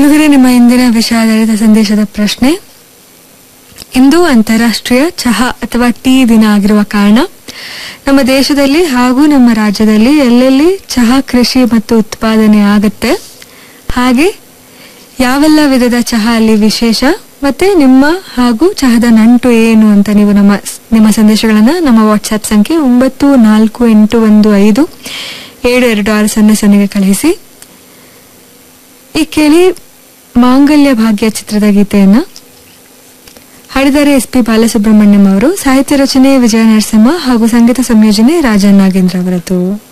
ಕೆಳಗಡೆ ನಿಮ್ಮ ಇಂದಿನ ವಿಷಯಾಧಾರಿತ ಸಂದೇಶದ ಪ್ರಶ್ನೆ ಇಂದು ಅಂತಾರಾಷ್ಟ್ರೀಯ ಚಹಾ ಅಥವಾ ಟೀ ದಿನ ಆಗಿರುವ ಕಾರಣ ನಮ್ಮ ದೇಶದಲ್ಲಿ ಹಾಗೂ ನಮ್ಮ ರಾಜ್ಯದಲ್ಲಿ ಎಲ್ಲೆಲ್ಲಿ ಚಹಾ ಕೃಷಿ ಮತ್ತು ಉತ್ಪಾದನೆ ಆಗುತ್ತೆ ಹಾಗೆ ಯಾವೆಲ್ಲ ವಿಧದ ಚಹಾ ಅಲ್ಲಿ ವಿಶೇಷ ಮತ್ತೆ ನಿಮ್ಮ ಹಾಗೂ ಚಹಾದ ನಂಟು ಏನು ಅಂತ ನೀವು ನಮ್ಮ ನಿಮ್ಮ ಸಂದೇಶಗಳನ್ನ ನಮ್ಮ ವಾಟ್ಸ್ಆಪ್ ಸಂಖ್ಯೆ ಒಂಬತ್ತು ನಾಲ್ಕು ಎಂಟು ಒಂದು ಐದು ಏಳು ಎರಡು ಆರು ಸೊನ್ನೆ ಸೊನ್ನೆಗೆ ಕಳುಹಿಸಿ ಈ ಕೇಳಿ ಮಾಂಗಲ್ಯ ಭಾಗ್ಯ ಚಿತ್ರದ ಗೀತೆಯನ್ನ ಹಾಡಿದ್ದಾರೆ ಎಸ್ ಪಿ ಬಾಲಸುಬ್ರಹ್ಮಣ್ಯಂ ಅವರು ಸಾಹಿತ್ಯ ರಚನೆ ವಿಜಯ ನರಸಿಂಹ ಹಾಗೂ ಸಂಗೀತ ಸಂಯೋಜನೆ ರಾಜನ್ ನಾಗೇಂದ್ರ ಅವರದ್ದು